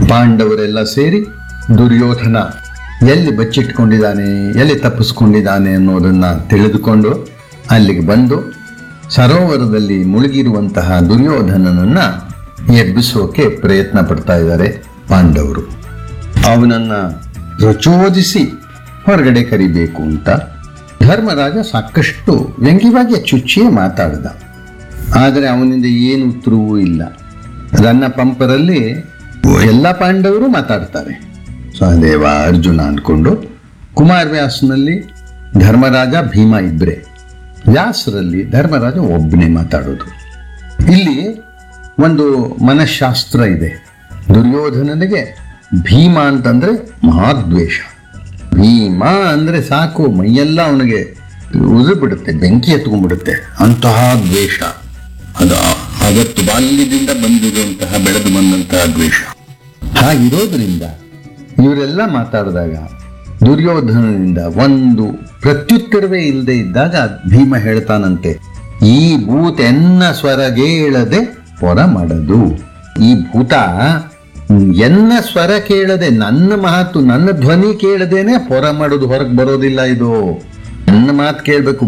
ಪಾಂಡವರೆಲ್ಲ ಸೇರಿ ದುರ್ಯೋಧನ ಎಲ್ಲಿ ಬಚ್ಚಿಟ್ಕೊಂಡಿದ್ದಾನೆ ಎಲ್ಲಿ ತಪ್ಪಿಸ್ಕೊಂಡಿದ್ದಾನೆ ಅನ್ನೋದನ್ನ ತಿಳಿದುಕೊಂಡು ಅಲ್ಲಿಗೆ ಬಂದು ಸರೋವರದಲ್ಲಿ ಮುಳುಗಿರುವಂತಹ ದುರ್ಯೋಧನನನ್ನ ಎಬ್ಬಿಸೋಕೆ ಪ್ರಯತ್ನ ಪಡ್ತಾ ಇದ್ದಾರೆ ಪಾಂಡವರು ಅವನನ್ನ ಪ್ರಚೋದಿಸಿ ಹೊರಗಡೆ ಕರಿಬೇಕು ಅಂತ ಧರ್ಮರಾಜ ಸಾಕಷ್ಟು ವ್ಯಂಗ್ಯವಾಗಿ ಚುಚ್ಚಿಯೇ ಮಾತಾಡಿದ ಆದರೆ ಅವನಿಂದ ಏನು ಉತ್ತರವೂ ಇಲ್ಲ ರನ್ನ ಪಂಪರಲ್ಲಿ ಎಲ್ಲ ಪಾಂಡವರು ಮಾತಾಡ್ತಾರೆ ಸಹದೇವ ಅರ್ಜುನ ಅಂದ್ಕೊಂಡು ಕುಮಾರವ್ಯಾಸನಲ್ಲಿ ಧರ್ಮರಾಜ ಭೀಮ ಇಬ್ಬರೇ ವ್ಯಾಸರಲ್ಲಿ ಧರ್ಮರಾಜ ಒಬ್ಬನೇ ಮಾತಾಡೋದು ಇಲ್ಲಿ ಒಂದು ಮನಃಶಾಸ್ತ್ರ ಇದೆ ದುರ್ಯೋಧನನಿಗೆ ಭೀಮ ಅಂತಂದ್ರೆ ಮಹಾದ್ವೇಷ ಭೀಮ ಅಂದ್ರೆ ಸಾಕು ಮೈಯೆಲ್ಲ ಅವನಿಗೆ ಉರಿದು ಬಿಡುತ್ತೆ ಬೆಂಕಿ ಎತ್ಕೊಂಡ್ಬಿಡುತ್ತೆ ಅಂತಹ ದ್ವೇಷ ಅದು ಅವತ್ತು ಬಾಲ್ಯದಿಂದ ಬಂದಿರುವಂತಹ ಬೆಳೆದು ಬಂದಂತಹ ದ್ವೇಷ ಹಾಗಿರೋದ್ರಿಂದ ಇವರೆಲ್ಲ ಮಾತಾಡಿದಾಗ ದುರ್ಯೋಧನನಿಂದ ಒಂದು ಪ್ರತ್ಯುತ್ತರವೇ ಇಲ್ಲದೆ ಇದ್ದಾಗ ಭೀಮ ಹೇಳ್ತಾನಂತೆ ಈ ಭೂತ ಎನ್ನ ಸ್ವರಗೇಳದೆ ಪೊರ ಮಾಡದು ಈ ಭೂತ ಎನ್ನ ಸ್ವರ ಕೇಳದೆ ನನ್ನ ಮಾತು ನನ್ನ ಧ್ವನಿ ಕೇಳದೇನೆ ಪೊರ ಮಾಡೋದು ಹೊರಗೆ ಬರೋದಿಲ್ಲ ಇದು ನನ್ನ ಮಾತು ಕೇಳಬೇಕು